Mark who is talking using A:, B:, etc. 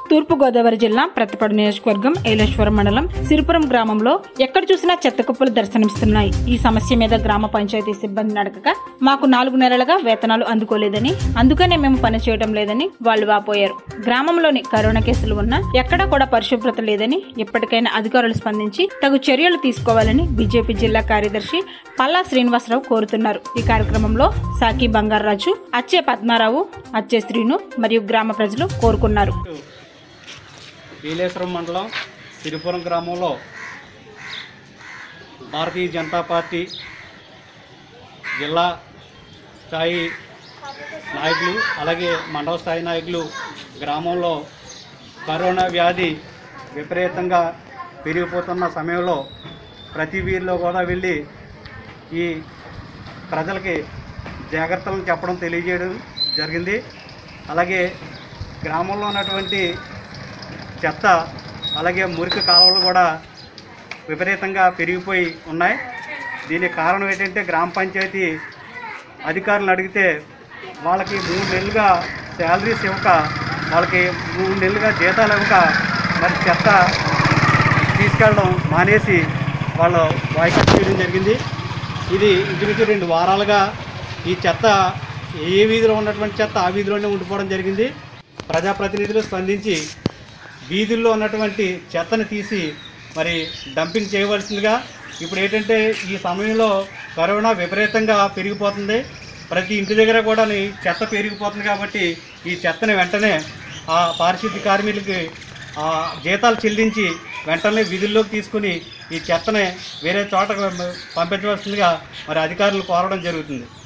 A: తూర్పుగోదావరి జిల్లా ప్రతిపాడు నియోజకవర్గం ఏలేశ్వరం మండలం సిరిపురం గ్రామంలో ఎక్కడ చూసినా చెత్త కుప్పలు దర్శనమిస్తున్నాయి ఈ సమస్య మీద గ్రామ పంచాయతీ సిబ్బందిని అడగక మాకు నాలుగు నెలలుగా వేతనాలు అందుకోలేదని అందుకనే మేము పని చేయడం లేదని వాళ్ళు వాపోయారు గ్రామంలోని కరోనా కేసులు ఉన్నా ఎక్కడా కూడా పరిశుభ్రత లేదని ఇప్పటికైనా అధికారులు స్పందించి తగు చర్యలు తీసుకోవాలని బీజేపీ జిల్లా కార్యదర్శి పల్లా శ్రీనివాసరావు కోరుతున్నారు ఈ కార్యక్రమంలో సాకి బంగారాజు అచ్చే పద్మారావు అచ్చే శ్రీను మరియు గ్రామ ప్రజలు కోరుకున్నారు
B: నీలేశ్వరం మండలం సిరిపురం గ్రామంలో భారతీయ జనతా పార్టీ జిల్లా స్థాయి నాయకులు అలాగే మండల స్థాయి నాయకులు గ్రామంలో కరోనా వ్యాధి విపరీతంగా పెరిగిపోతున్న సమయంలో ప్రతి వీరిలో కూడా వెళ్ళి ఈ ప్రజలకి జాగ్రత్తలను చెప్పడం తెలియజేయడం జరిగింది అలాగే గ్రామంలో ఉన్నటువంటి చెత్త అలాగే మురికి కాలువలు కూడా విపరీతంగా పెరిగిపోయి ఉన్నాయి దీనికి కారణం ఏంటంటే గ్రామ పంచాయతీ అధికారులను అడిగితే వాళ్ళకి మూడు నెలలుగా శాలరీస్ ఇవ్వక వాళ్ళకి మూడు నెలలుగా జీతాలు ఇవ్వక మరి చెత్త తీసుకెళ్ళడం మానేసి వాళ్ళు బాయ్కట్ చేయడం జరిగింది ఇది ఇంచుమించు రెండు వారాలుగా ఈ చెత్త ఏ వీధిలో ఉన్నటువంటి చెత్త ఆ వీధిలోనే ఉండిపోవడం జరిగింది ప్రజాప్రతినిధులు స్పందించి వీధుల్లో ఉన్నటువంటి చెత్తని తీసి మరి డంపింగ్ చేయవలసిందిగా ఇప్పుడు ఏంటంటే ఈ సమయంలో కరోనా విపరీతంగా పెరిగిపోతుంది ప్రతి ఇంటి దగ్గర కూడా చెత్త పెరిగిపోతుంది కాబట్టి ఈ చెత్తని వెంటనే ఆ పారిశుద్ధ్య కార్మికులకి ఆ జీతాలు చెల్లించి వెంటనే విధుల్లోకి తీసుకుని ఈ చెత్తని వేరే చోటకు పంపించవలసిందిగా మరి అధికారులు కోరడం జరుగుతుంది